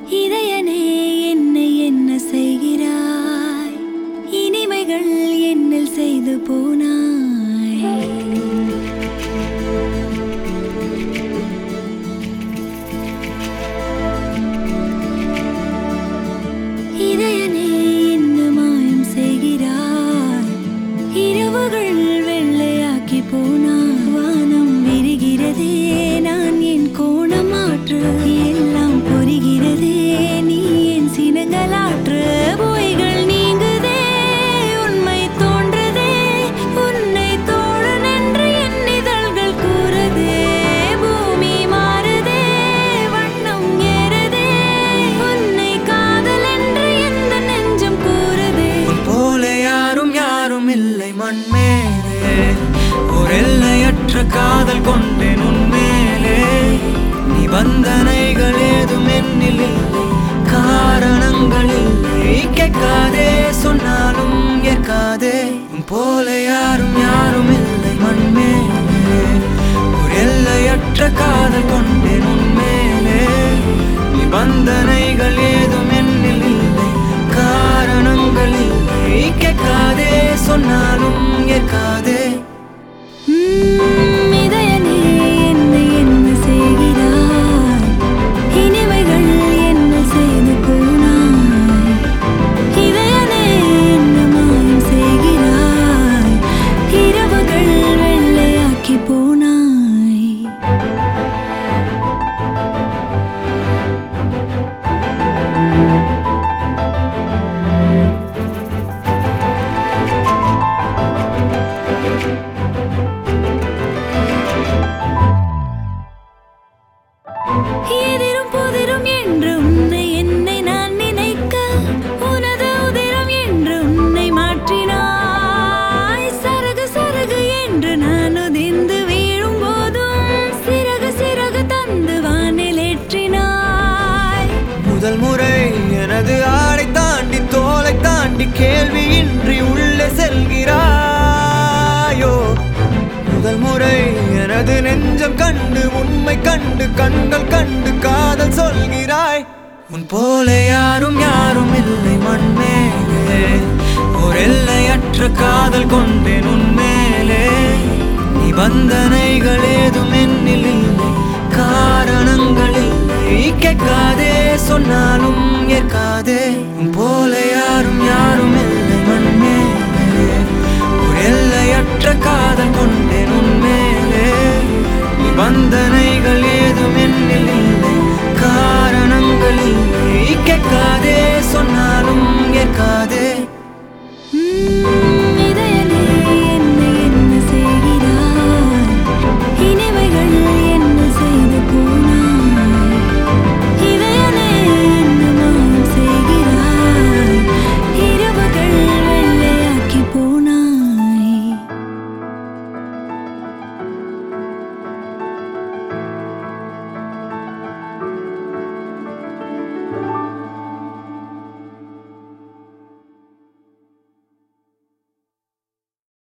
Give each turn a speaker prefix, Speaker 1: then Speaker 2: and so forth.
Speaker 1: இதயனே என்னை என்ன செய்கிறாய் இனிமைகள் என்னில் செய்து போனாய் இதயனே என்ன மாயம் செய்கிறாய் இரவுகள் வெள்ளையாக்கி போனாய் வானம் விரிகிறதே நான் என் கோணம் மாற்று எல்லாம் புரிகிறதே நீ என் சினங்களாற்று பொய்கள் நீங்குதே உண்மை தோன்றுதே உன்னை தோழன் என்று என் இதழ்கள் கூறுதே பூமி மாறுதே வண்ணம் ஏறுதே உன்னை காதல் என்று எந்த நெஞ்சம் கூறுதே
Speaker 2: உன் போல யாரும் யாரும் இல்லை மண்மேலே ஒரு எல்லையற்ற காதல் கொண்டேன் உன்மேலே நிபந்தனைகள் ஏதும் என்னில் இல்லை காரணங்கள் இல்லை கேட்காதே சொன்னாலும் ஏற்காதே உன் போல யாரும் யாரும் இல்லை மண்மேலே ஒரு எல்லையற்ற காதல் கொண்டேன் உன்மேலே நிபந்தனைகள் ஏதும் என்னில் இல்லை காரணங்கள் இல்லை கேட்காதே சொன்னாலும் ஏற்காதே
Speaker 1: உம், இதயனே என்னை என்ன செய்கிறாய் இனிமைகள் என்ன செய்து போனாய் இதயனே என்ன மாயம் செய்கிறாய் இரவுகள் வெள்ளையாக்கி போனாய் எதிரும் புதிரும் என்று உன்னை என்னை நான் நினைக்க உனது உதிரம் என்று உன்னை மாற்றினாய் சரகு சரகு என்று நான் உதிர்ந்து வீழும் போதும் சிறகு சிறகு தந்து வானில் ஏற்றினாய்
Speaker 2: முதல் முறை எனது ஆடை தாண்டி தோலை தாண்டி கேள்வியின்றி உள்ளே செல்கிறாயோ முதல் முறை எனது நெஞ்சம் கண்டு உண்மை கண்டு கண்கள் கண்டு காதல் சொல்கிறாய் உன் போல யாரும் யாரும் இல்லை மண்மேலே ஒரு எல்லையற்ற காதல் கொண்டேன் உன்மேலே நிபந்தனைகள் ஏதும் என்னில் இல்லை காரணங்கள் இல்லை கேட்காதே சொன்னாலும் ஏற்காதே உன் போல யாரும் யாரும் இல்லை மண்மேலே ஒரு எல்லையற்ற காதல் கொண்டேன்